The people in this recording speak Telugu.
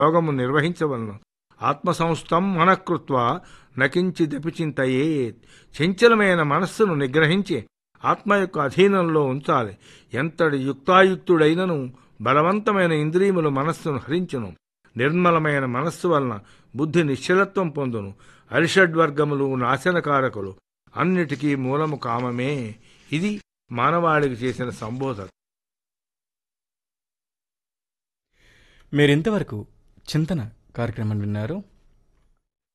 యోగము నిర్వహించవలను ఆత్మసంస్థం మనకృత్వ నకించి దపిచింతయే చంచలమైన మనస్సును నిగ్రహించి ఆత్మ యొక్క అధీనంలో ఉంచాలి ఎంతటి యుక్తాయుక్తుడైనను బలవంతమైన ఇంద్రియములు మనస్సును హరించును నిర్మలమైన మనస్సు వలన బుద్ధి నిశ్చలత్వం పొందును అరిషడ్వర్గములు నాశనకారకులు అన్నిటికీ మూలము కామమే ఇది మానవాళికి చేసిన సంబోధన మీరింతవరకు చింతన కార్యక్రమం విన్నారు